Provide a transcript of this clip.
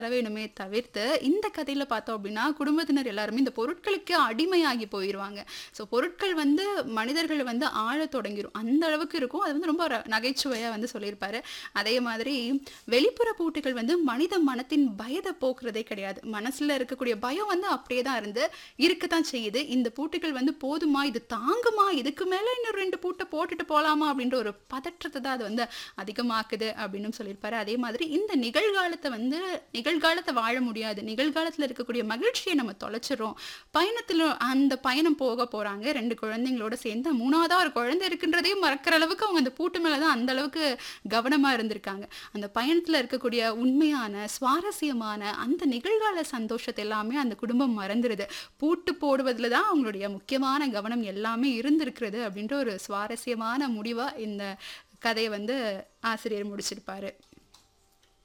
வேணுமே தவிர்த்து, இந்த கதையில பார்த்தோம் அப்டின்னா, குடும்பத்தினர் எல்லாருமே இந்த பொருட்களுக்கு அடிமையாகி போயிருவாங்க. ஸோ பொருட்கள் வந்து மனிதர்கள வந்து ஆளத் தொடங்கிரும். அந்த அளவுக்கு இருக்கும். அது வந்து ரொம்ப ஒரு நகைச்சுவையா வந்து சொல்லியிருப்பாரு. அதே மாதிரி வெளிப்புற பூட்டுகள் வந்து மனித மனத்தின் பயத்த போக்குறதே கிடையாது. மனசுல இருக்கக்கூடிய பயம் வந்து அப்படியே தான் இருந்து இருக்கத்தான் செய்யுது. இந்த பூட்டுகள் வந்து போதுமா? இது தாங்குமா? இதுக்கு மேல இன்னும் 2 பூட்ட போட்டுட்டு போலாமா? அப்படின்ற ஒரு பதற்றத்த தான் அது வந்து அதிகமாக்குது அப்டின்னும் சொல்லியிருப்பாரு. அதே மாதிரி இந்த நிகழ்காலத்த வந்து நிகழ்காலத்த வாழ முடியாது. நிகழ்காலத்துல இருக்கக்கூடிய மகிழ்ச்சிய நம்ம தொலைச்சிர்றோம். பயணத்துல அந்த பயணம் போக போறாங்க. 2 குழந்தைங்களோட சேர்ந்து 3வதா ஒரு குழந்தை இருக்குன்றதையும் மறக்கிற அளவுக்கு அவங்க அந்த பூட்டு மேல தான் அந்த அளவுக்கு கவனமா இருந்திருக்காங்க. அந்த பயணத்துல இருக்கக்கூடிய உண்மையான, சுவாரஸ்யமான அந்த நிகழ்கால சந்தோஷத்த எல்லாமே அந்த குடும்பம் மறந்துருது. பூட்டு போடுவதுல தான் அவங்களுடைய முக்கியமான கவனம் எல்லாமே இருந்திருக்கிறது அப்டின்ற ஒரு சுவாரஸ்யமான முடிவா இந்த கதைய வந்து ஆசிரியர் முடிச்சிருப்பாரு.